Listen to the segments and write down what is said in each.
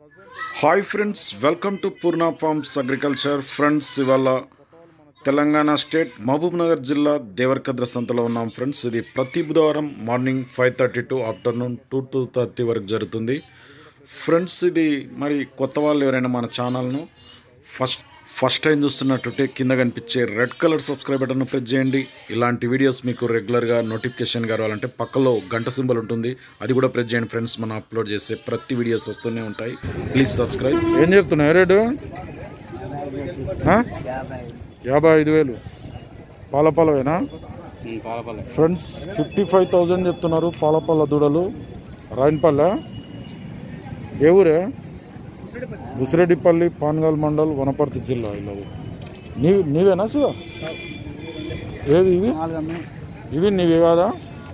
Hi friends welcome to Purna farms agriculture friends ఇవాళ Telangana state Mahabub Nagar జిల్లా దేవరకద్ర సంతలో ఉన్నాం ఫ్రెండ్స్ ఇది ప్రతి బుధవారం morning five thirty to afternoon two two thirty వరకు జరుగుతుంది ఫ్రెండ్స్ ఇది మరి కొత్త వాళ్ళు ఎవరైనా మన ఛానల్ను ఫస్ట్ ఫస్ట్ టైం చూస్తున్నట్టుంటే కింద కనిపించే red colour subscribe button press చేయండి ఇలాంటి వీడియోస్ మీకు రెగ్యులర్గా నోటిఫికేషన్ కావాలంటే పక్కలో గంట సింబల్ ఉంటుంది అది కూడా ప్రెస్ చేయండి ఫ్రెండ్స్ మనం అప్లోడ్ చేసే ప్రతి వీడియోస్ వస్తూనే ఉంటాయి ప్లీజ్ సబ్స్క్రైబ్ ఏం చెప్తున్నావు రేటు యాభై ఐదు వేలు పాలపాలవేనా పాలపల్లె ఫ్రెండ్స్ ఫిఫ్టీ ఫైవ్ థౌజండ్ చెప్తున్నారు పాలపాల దూడలు రాయన్పల్లె ఏ ఊరే బుసిరెడ్డిపల్లి పాన్గల్ మండల్ వనపర్తి జిల్లా ఇల్లది నీ నీవేనా శివ ఏది ఇవి ఇవి నీవే కాదా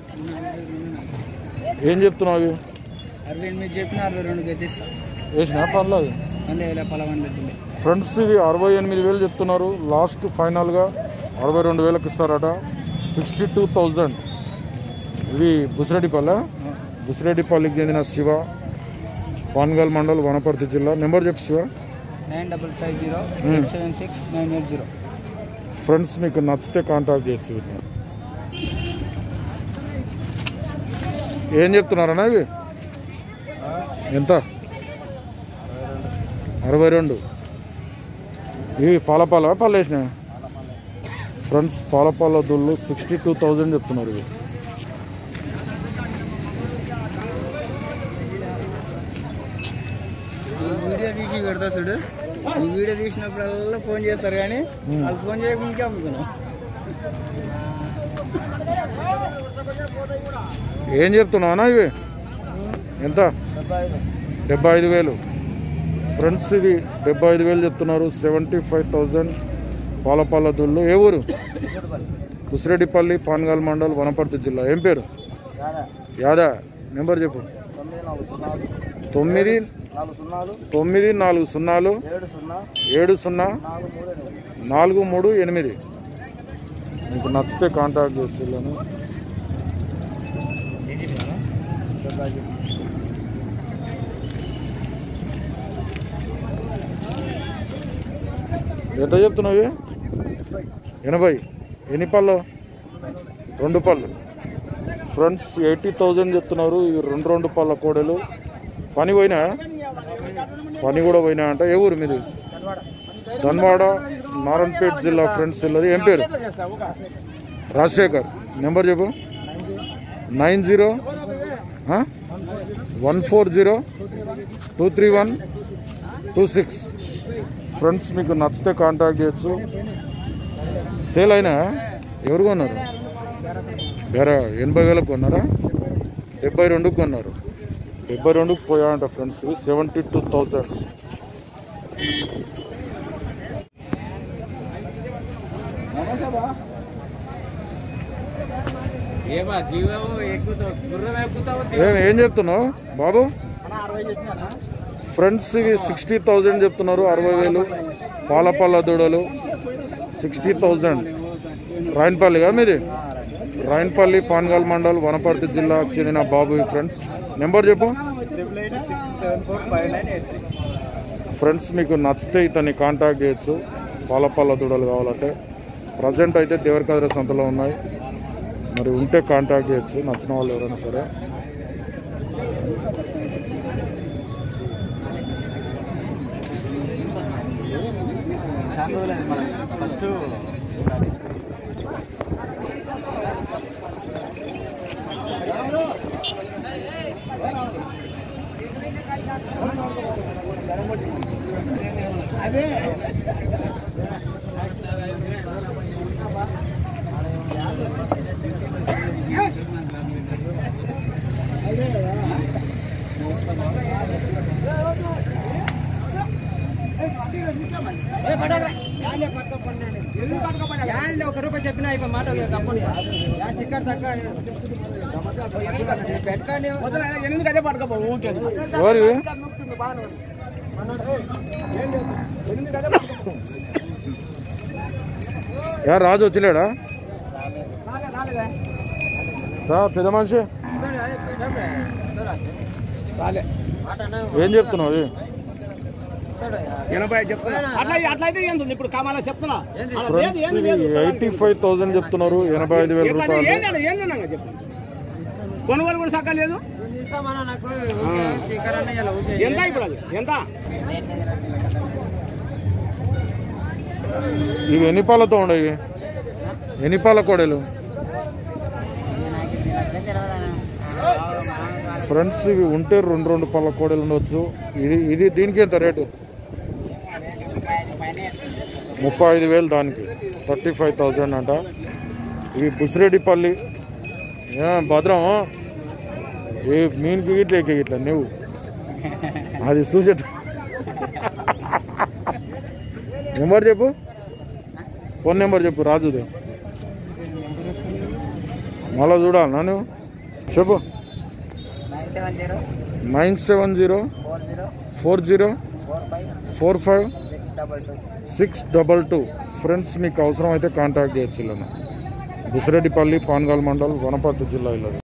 ఏం చెప్తున్నావు ఇవి అరవై ఎనిమిది చెప్పిన అరవై రెండు తెచ్చిస్తా వేసినా పర్లేదు మళ్ళీ ఇలా పలవని తెచ్చింది ఫ్రెండ్స్ ఇవి అరవై ఎనిమిది వేలు చెప్తున్నారు లాస్ట్ ఫైనల్గా అరవై రెండు వేలకు ఇస్తారట సిక్స్టీ టూ థౌజండ్ ఇవి బుసిరెడ్డిపల్లె బుసిరెడ్డిపల్లికి చెందిన శివ పాన్గల్ మండల్ వనపర్తి జిల్లా నెంబర్ చెప్పు Shiva nine double five zero Hmm. Seven six nine eight zero friends మీకు నచ్చితే కాంటాక్ట్ చేయొచ్చు వీటిని. ఏం చెప్తున్నారన్నా ఇవి ఎంత అరవై రెండు ఇవి పాలపాల పళ్ళు వేసినాయి ఫ్రెండ్స్ పాలపాల దుళ్ళు సిక్స్టీ టూ థౌజండ్ చెప్తున్నారు ఇవి వీడియో తీసి పెడతా చూడు ఈ వీడియో తీసినప్పుడల్లా ఫోన్ చేస్తారు కానీ వాళ్ళు ఫోన్ చేయకుండా అమ్ముకున్నాం ఏం చెప్తున్నావునా ఇవి ఎంత డెబ్బై ఐదు వేలు ఫ్రెండ్స్ ఇది డెబ్బై ఐదు వేలు చెప్తున్నారు సెవెంటీ ఫైవ్ థౌజండ్ పాలపాల దుళ్ళు ఏ ఊరు కుసిరెడ్డిపల్లి పాన్గాల్ మండల్ వనపర్తి జిల్లా ఏం పేరు కాదా యాదా నెంబర్ చెప్పు తొమ్మిది నాలుగు సున్నాలు తొమ్మిది నాలుగు సున్నాలు తొమ్మిది నాలుగు సున్నాలు ఏడు సున్నా ఏడు సున్నా నాలుగు మూడు ఎనిమిది నాలుగు మూడు ఎనిమిది మీకు నచ్చితే కాంటాక్ట్ చేయొచ్చు వీళ్ళని. ఎంత చెప్తున్నావు ఇవి? ఎనభై ఎన్ని పళ్ళు రెండు పళ్ళు ఫ్రెండ్స్ ఎయిటీ థౌజండ్ చెప్తున్నారు ఇవి రెండు రెండు పళ్ళ కోడలు పని పోయినా పని కూడా పోయినా అంట ఏ ఊరు మీది ధన్వాడ నారాయణపేట జిల్లా ఫ్రెండ్స్ వెళ్ళది ఏం పేరు రాజశేఖర్ నెంబర్ చెప్పు nine zero one four zero two three one two six friends మీకు నచ్చితే కాంటాక్ట్ చేయొచ్చు సేల్ అయినా ఎవరు కొన్నారు వేరే ఎనభై వేలకు కొన్నారా డెబ్బై రెండుకు కొన్నారు డెబ్బై రెండుకు పోయాయంట ఫ్రెండ్స్ సెవెంటీ టూ థౌజండ్ ఏమా జీవో ఎక్కుతావు గుర్రం ఎక్కుతావు ఏం ఏం చెప్తున్నావు బాబు అరవై చెప్పినా ఫ్రెండ్స్ ఇవి సిక్స్టీ థౌజండ్ చెప్తున్నారు అరవై వేలు పాలపల్ల దూడలు సిక్స్టీ థౌజండ్ రాయన్పల్లి కదా మీది రాయన్పల్లి పాన్గాల్ మండల్ వనపర్తి జిల్లాకు చెందిన బాబు ఈ ఫ్రెండ్స్ నెంబర్ చెప్పు triple eight six seven four five nine eight three friends మీకు నచ్చితే ఇతన్ని కాంటాక్ట్ చేయొచ్చు పాలపల్ల దూడలు కావాలంటే ప్రజెంట్ అయితే దేవరకద్ర సంతలో ఉన్నాయి మరి ఉంటే కాంటాక్ట్ చేయొచ్చు నచ్చిన వాళ్ళు ఎవరైనా సరే చాలా రోజులైంది మనం ఫస్ట్ అదే యాళ్ళు ఒక రూపాయి చెప్పినా అయిపోయి మాట తప్పని ఇక్కడ తక్కువ పెట్టండి ఎందుకు అదే పట్టుకోపో ఊరికే ఎవరు ఇవి? యా రాజు వచ్చిలేడా రా పెద్ద మనిషి ఏం చెప్తున్నావు ఇవి? ఎనభై చెప్తున్నా అట్లా అట్లా అయితే ఏం ఉంది ఇప్పుడు కామాలా చెప్తున్నా అలా లేదు, ఫ్రెండ్స్ ఏంది ఇది లేదు. ఎయిటీ ఫైవ్ థౌసండ్ చెప్తున్నారు ఎనభై ఐదు వేల ఎట్లా రూపాయలు ఏంది అలా, ఏంది అన్నా చెప్పండి కొనుగోలు కూడా సక్క లేదు ఎంత ఇప్పుడు అది ఎంత ఇవి ఎన్ని పాలతో ఉండవు ఎన్ని పాల కోడలు ఫ్రెండ్స్ ఇవి ఉంటే రెండు రెండు పళ్ళ కోడలు ఉండవచ్చు ఇది ఇది దీనికి ఎంత రేటు ముప్పై ఐదు వేలు దానికి థర్టీ ఫైవ్ థౌజండ్ అంట ఇవి బుసిరెడ్డిపల్లి ఏ, భద్రం ఏ మీన్కి ఇట్లా ఎక్కి ఇట్లా నువ్వు అది చూసేట నెంబర్ చెప్పు ఫోన్ నెంబర్ చెప్పు రాజుది మళ్ళా చూడాలి నన్ను చెప్పు nine seven zero nine seven zero four zero four zero four five four five six double two six double two friends మీకు అవసరం అయితే కాంటాక్ట్ చేయొచ్చు ఇలా బుసిరెడ్డిపల్లి పాన్గాల్ మండల్ వనపర్తి జిల్లా ఇలా